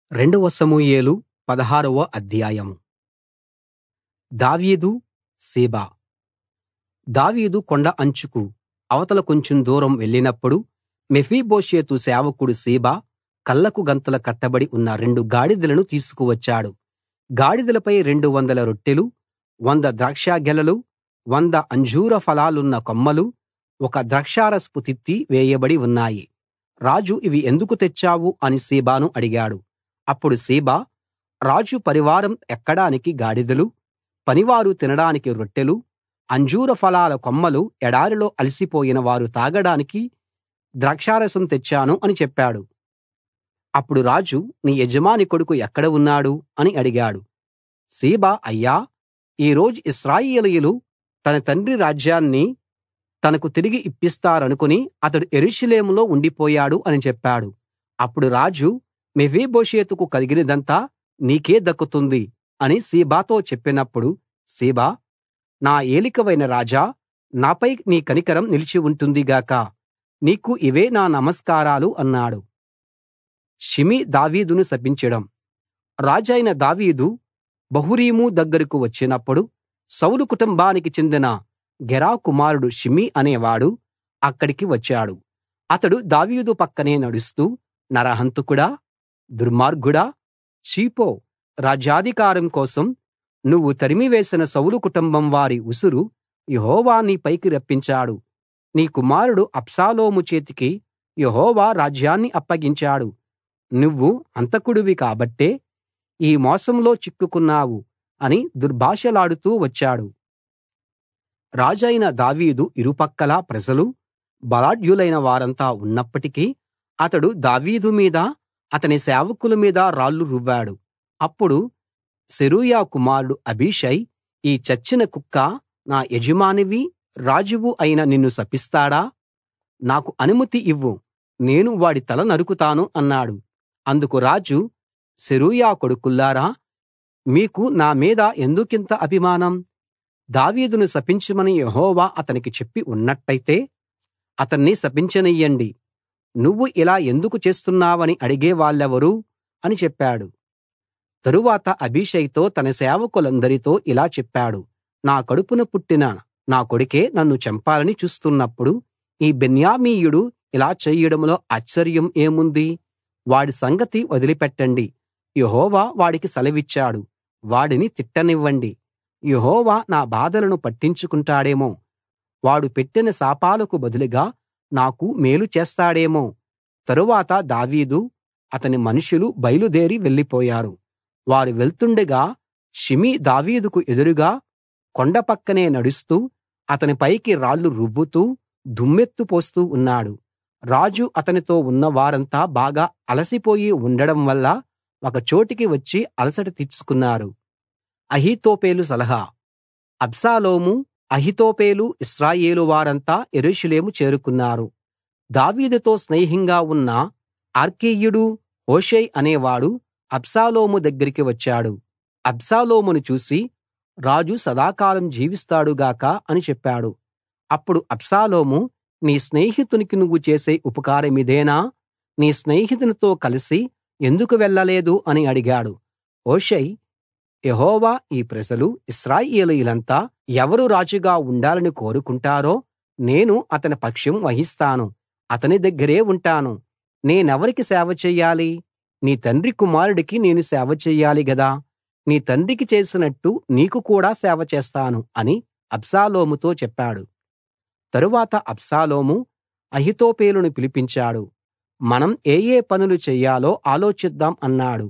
రెండవ సమూయేలు పదహారవ అధ్యాయం దావీదు సీబా దావీదు కొండ అంచుకు అవతల కొంచెం దూరం వెళ్ళినప్పుడు మెఫీబోషెతు సేవకుడు సీబా కళ్ళకు గంతలు కట్టబడి ఉన్న రెండు గాడిదలను తీసుకు వచ్చాడు గాడిదలపై రెండు వందల రొట్టెలు వంద ద్రాక్షగెలలు వంద అంజూర ఫలాలున్న కొమ్మలు ఒక ద్రాక్షారసపు తిత్తి వేయబడి ఉన్నాయి రాజు ఇవి ఎందుకు తెచ్చావు అని సీబాను అడిగాడు అప్పుడు సీబా రాజు పరివారం ఎక్కడానికి గాడిదలు పనివారు తినడానికి రొట్టెలు అంజూర ఫలాల కొమ్మలు ఎడారిలో అలసిపోయిన వారు తాగడానికి ద్రాక్షారసం తెచ్చాను అని చెప్పాడు అప్పుడు రాజు నీ యజమాని కొడుకు ఎక్కడ ఉన్నాడు అని అడిగాడు సీబా అయ్యా ఈ రోజు ఇశ్రాయేలీయులు తన తండ్రి రాజ్యాన్ని తనకు తిరిగి ఇప్పిస్తారనుకుని అతడు యెరూషలేములో ఉండిపోయాడు అని చెప్పాడు అప్పుడు రాజు మెఫీబోషెతుకు కలిగినదంతా నీకే దక్కుతుంది అని సీబాతో చెప్పినప్పుడు సీబా నా ఏలికవైన రాజా నాపై నీ కనికరం నిలిచి ఉంటుంది గాక నీకు ఇవే నా నమస్కారాలు అన్నాడు షిమీ దావీదును శపించడం రాజైన దావీదు బహూరీము దగ్గరకు వచ్చినప్పుడు సౌలు కుటుంబానికి చెందిన గెరా కుమారుడు షిమీ అనేవాడు అక్కడికి వచ్చాడు అతడు దావీదు పక్కనే నడుస్తూ నరహంతకుడా దుర్మార్గుడా చీపో రాజ్యాధికారం కోసం నువ్వు తరిమివేసిన సౌలు కుటుంబం వారి ఉసురు యెహోవా నీ పైకి రప్పించాడు నీ కుమారుడు అబ్షాలోము చేతికి యెహోవా రాజ్యాన్ని అప్పగించాడు నువ్వు హంతకుడివి కాబట్టే ఈ మోసంలో చిక్కుకున్నావు అని దుర్భాషలాడుతూ వచ్చాడు రాజైన దావీదు ఇరుపక్కలా ప్రజలు బలాఢ్యులైన వారంతా ఉన్నప్పటికీ అతడు దావీదు మీద అతని సేవకుల మీద రాళ్లు రువ్వాడు అప్పుడు సెరూయా కుమారుడు అబీషై ఈ చచ్చిన కుక్క నా యజమానివి రాజువు అయిన నిన్ను శపిస్తాడా నాకు అనుమతి ఇవ్వు నేను వాడి తల నరుకుతాను అన్నాడు అందుకు రాజు సెరూయా కొడుకుల్లారా మీకు నా మీద ఎందుకింత అభిమానం దావీదును శపించమని యెహోవా అతనికి చెప్పి ఉన్నట్టయితే అతన్ని శపించనియ్యండి నువ్వు ఇలా ఎందుకు చేస్తున్నావని అడిగే వాళ్ళెవరు అని చెప్పాడు తరువాత అబీషైతో తన సేవకులందరితో ఇలా చెప్పాడు నా కడుపున పుట్టిన నా కొడుకే నన్ను చంపాలని చూస్తున్నప్పుడు ఈ బెన్యామీయుడు ఇలా చేయడంలో ఆశ్చర్యం ఏముంది వాడి సంగతి వదిలిపెట్టండి యెహోవా వాడికి సెలవిచ్చాడు వాడిని తిట్టనివ్వండి యెహోవా నా బాధలను పట్టించుకుంటాడేమో వాడు పెట్టిన శాపాలకు బదులుగా నాకు మేలు చేస్తాడేమో తరువాత దావీదు అతని మనుషులు బయలుదేరి వెళ్ళిపోయారు వారు వెళ్తుండగా షిమీ దావీదుకు ఎదురుగా కొండ పక్కనే నడుస్తూ అతని పైకి రాళ్లు రువ్వుతూ దుమ్మెత్తు పోస్తూ ఉన్నాడు రాజు అతనితో ఉన్న వారంతా బాగా అలసిపోయి ఉండడం వల్ల ఒక చోటికి వచ్చి అలసట తీర్చుకున్నారు అహీతోపెలు సలహా అబ్షాలోము అహీతోపెలు ఇశ్రాయేలు వారంతా యెరూషలేము చేరుకున్నారు దావీదుతో స్నేహంగా ఉన్న అర్కీయుడు హూషై అనేవాడు అబ్షాలోము దగ్గరికి వచ్చాడు అబ్షాలోమును చూసి రాజు సదాకాలం జీవిస్తాడు గాక అని చెప్పాడు అప్పుడు అబ్షాలోము నీ స్నేహితునికి నువ్వు చేసే ఉపకారమిదేనా నీ స్నేహితునితో కలిసి ఎందుకు వెళ్ళలేదు అని అడిగాడు హూషై యెహోవా ఈ ప్రజలు ఇశ్రాయేలీయులంతా ఎవరు రాజుగా ఉండాలని కోరుకుంటారో నేను అతని పక్షం వహిస్తాను అతని దగ్గరే ఉంటాను నేనెవరికి సేవ చెయ్యాలి నీ తండ్రి కుమారుడికి నేను సేవ చెయ్యాలి గదా నీ తండ్రికి చేసినట్టు నీకు కూడా సేవ చేస్తాను అని అబ్షాలోముతో చెప్పాడు తరువాత అబ్షాలోము అహితోపేలును పిలిపించాడు మనం ఏ ఏ పనులు చెయ్యాలో ఆలోచిద్దాం అన్నాడు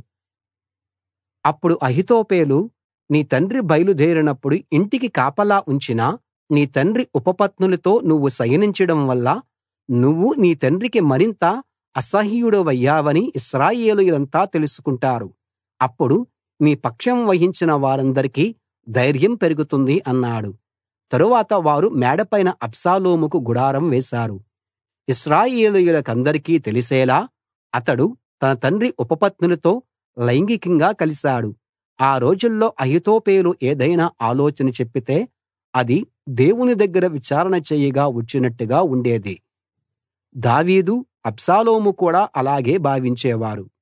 అప్పుడు అహితోపేలు నీ తండ్రి బయలుదేరినప్పుడు ఇంటికి కాపలా ఉంచిన నీ తండ్రి ఉపపత్నులతో నువ్వు శయనించడం వల్ల నువ్వు నీ తండ్రికి మరింత అసహ్యుడవయ్యావని ఇశ్రాయేలీయులంతా తెలుసుకుంటారు అప్పుడు నీ పక్షం వహించిన వారందరికీ ధైర్యం పెరుగుతుంది అన్నాడు తరువాత వారు మేడపైన అబ్షాలోముకు గుడారం వేశారు ఇశ్రాయేలీయులకందరికీ తెలిసేలా అతడు తన తండ్రి ఉపపత్నులతో లైంగికంగా కలిశాడు ఆ రోజుల్లో అహితోపేలు ఏదైనా ఆలోచన చెప్పితే అది దేవుని దగ్గర విచారణ చేయగా వచ్చినట్టుగా ఉండేది దావీదు అబ్షాలోము కూడా అలాగే భావించేవారు